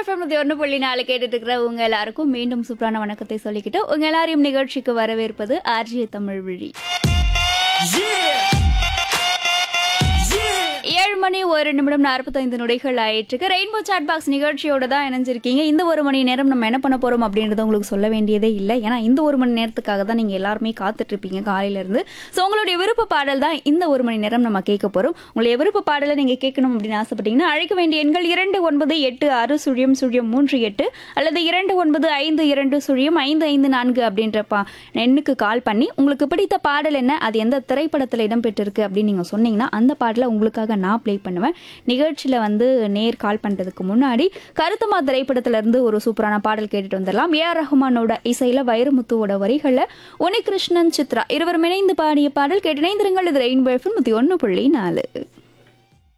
FM ஒன்று புள்ளி நாலு கேட்டுட்டு இருக்கிற உங்க எல்லாருக்கும் மீண்டும் சூப்பரான வணக்கத்தை சொல்லிக்கிட்டு உங்க எல்லாரையும் நிகழ்ச்சிக்கு வரவேற்பது ஆர்ஜி தமிழ் விழி ஏழு மணி ஒரு நிமிடம் நாற்பத்தைந்து நொடிகள் ஆயிட்டுருக்கு ரெயின்போ சாட் பாக்ஸ் நிகழ்ச்சியோட தான் இணைஞ்சிருக்கீங்க இந்த ஒரு மணி நேரம் நம்ம என்ன பண்ண போறோம் அப்படின்றத உங்களுக்கு சொல்ல வேண்டியதே இல்லை ஏன்னா இந்த ஒரு மணி நேரத்துக்காக தான் நீங்க எல்லாருமே காத்துட்டு இருப்பீங்க காலையில இருந்து ஸோ உங்களுடைய விருப்ப பாடல் தான் இந்த ஒரு மணி நேரம் நம்ம கேட்க போறோம் உங்களுடைய விருப்ப பாடலை நீங்க கேட்கணும் அப்படின்னு ஆசைப்பட்டீங்கன்னா அழைக்க வேண்டிய எண்கள் இரண்டு ஒன்பது எட்டு ஆறு சுழியம் சுழியம் மூன்று எட்டு அல்லது இரண்டு ஒன்பது ஐந்து இரண்டு சுழியம் ஐந்து ஐந்து நான்கு அப்படின்ற பா எண்ணுக்கு கால் பண்ணி உங்களுக்கு பிடித்த பாடல் என்ன அது எந்த திரைப்படத்தில் இடம்பெற்றிருக்கு அப்படின்னு நீங்கள் சொன்னீங்கன்னா அந்த பாடலை உங்களுக்காக நான் ப்ளே பண்ணுவேன் நிகழ்ச்சியில் வந்து நேர் கால் பண்ணுறதுக்கு முன்னாடி கருத்தமா திரைப்படத்துல இருந்து ஒரு சூப்பரான பாடல் கேட்டுட்டு வந்துடலாம் ஏஆர் ரஹ்மானோட இசையில் வைரமுத்துவோட வரிகளில் உனிகிருஷ்ணன் சித்ரா இருவரும் இணைந்து பாடிய பாடல் கேட்டு இணைந்திருங்கள் இது ரெயின்போ எஃப்எம் நூற்றி ஒன்று புள்ளி நாலு